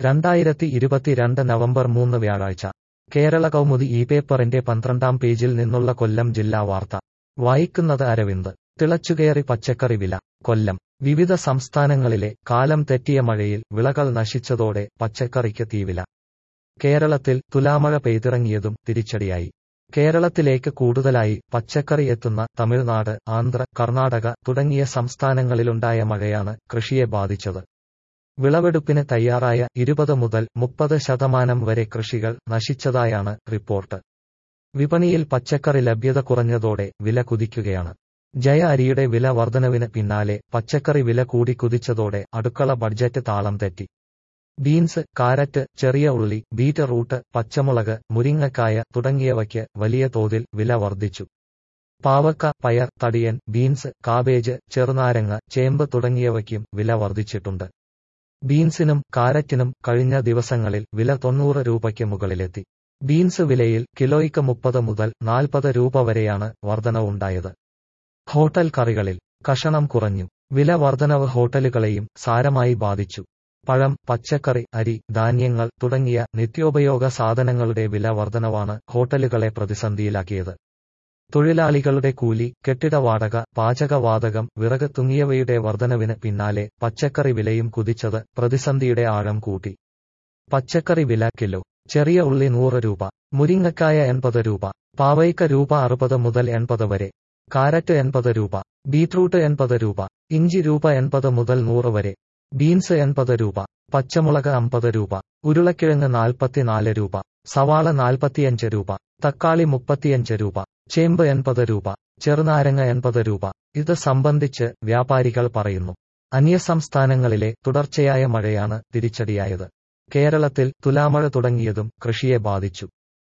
രണ്ടായിരത്തി ഇരുപത്തിരണ്ട് നവംബർ മൂന്ന് വ്യാഴാഴ്ച കേരള കൗമുദി ഈ പേപ്പറിന്റെ പന്ത്രണ്ടാം പേജിൽ നിന്നുള്ള കൊല്ലം ജില്ലാ വാർത്ത വായിക്കുന്നത് അരവിന്ദ് തിളച്ചുകയറി പച്ചക്കറി വില കൊല്ലം വിവിധ സംസ്ഥാനങ്ങളിലെ കാലം തെറ്റിയ മഴയിൽ വിളകൾ നശിച്ചതോടെ പച്ചക്കറിക്ക് തീവില കേരളത്തിൽ തുലാമഴ പെയ്തിറങ്ങിയതും തിരിച്ചടിയായി കേരളത്തിലേക്ക് കൂടുതലായി പച്ചക്കറി എത്തുന്ന തമിഴ്നാട് ആന്ധ്ര കർണാടക തുടങ്ങിയ സംസ്ഥാനങ്ങളിലുണ്ടായ മഴയാണ് കൃഷിയെ ബാധിച്ചത് വിളവെടുപ്പിന് തയ്യാറായ ഇരുപത് മുതൽ മുപ്പത് ശതമാനം വരെ കൃഷികൾ നശിച്ചതായാണ് റിപ്പോർട്ട് വിപണിയിൽ പച്ചക്കറി ലഭ്യത കുറഞ്ഞതോടെ വില കുതിക്കുകയാണ് ജയ അരിയുടെ വില വർധനവിന് പിന്നാലെ പച്ചക്കറി വില കൂടി കുതിച്ചതോടെ അടുക്കള ബഡ്ജറ്റ് താളം തെറ്റി ബീൻസ് കാരറ്റ് ചെറിയ ഉള്ളി ബീറ്റ്റൂട്ട് പച്ചമുളക് മുരിങ്ങക്കായ തുടങ്ങിയവയ്ക്ക് വലിയ തോതിൽ വില വർദ്ധിച്ചു പാവക്ക പയർ തടിയൻ ബീൻസ് കാബേജ് ചെറുനാരങ്ങ ചേമ്പ് തുടങ്ങിയവയ്ക്കും വില വർദ്ധിച്ചിട്ടുണ്ട് ബീൻസിനും കാരറ്റിനും കഴിഞ്ഞ ദിവസങ്ങളിൽ വില തൊണ്ണൂറ് രൂപയ്ക്ക് മുകളിലെത്തി ബീൻസ് വിലയിൽ കിലോയ്ക്ക് മുപ്പത് മുതൽ നാൽപ്പത് രൂപ വരെയാണ് വർധനവുണ്ടായത് ഹോട്ടൽ കറികളിൽ കഷണം കുറഞ്ഞു വില വർധനവ് ഹോട്ടലുകളെയും സാരമായി ബാധിച്ചു പഴം പച്ചക്കറി അരി ധാന്യങ്ങൾ തുടങ്ങിയ നിത്യോപയോഗ സാധനങ്ങളുടെ വില വർധനവാണ് ഹോട്ടലുകളെ പ്രതിസന്ധിയിലാക്കിയത് തൊഴിലാളികളുടെ കൂലി കെട്ടിട വാടക പാചകവാതകം വിറക് തുങ്ങിയവയുടെ വർധനവിന് പിന്നാലെ പച്ചക്കറി വിലയും കുതിച്ചത് പ്രതിസന്ധിയുടെ ആഴം കൂട്ടി പച്ചക്കറി വില കിലോ ചെറിയ ഉള്ളി നൂറ് രൂപ മുരിങ്ങക്കായ എൺപത് രൂപ പാവയ്ക്ക രൂപ അറുപത് മുതൽ എൺപത് വരെ കാരറ്റ് എൺപത് രൂപ ബീറ്റ്റൂട്ട് എൺപത് രൂപ ഇഞ്ചി രൂപ എൺപത് മുതൽ നൂറ് വരെ ബീൻസ് എൺപത് രൂപ പച്ചമുളക് അമ്പത് രൂപ ഉരുളക്കിഴങ്ങ് നാൽപ്പത്തിനാല് രൂപ സവാള നാൽപ്പത്തിയഞ്ച് രൂപ തക്കാളി മുപ്പത്തിയഞ്ച് രൂപ ചേമ്പ് എൺപത് രൂപ ചെറുനാരങ്ങ എൺപത് രൂപ ഇത് സംബന്ധിച്ച് വ്യാപാരികൾ പറയുന്നു അന്യസംസ്ഥാനങ്ങളിലെ തുടർച്ചയായ മഴയാണ് തിരിച്ചടിയായത് കേരളത്തിൽ തുലാമഴ തുടങ്ങിയതും കൃഷിയെ ബാധിച്ചു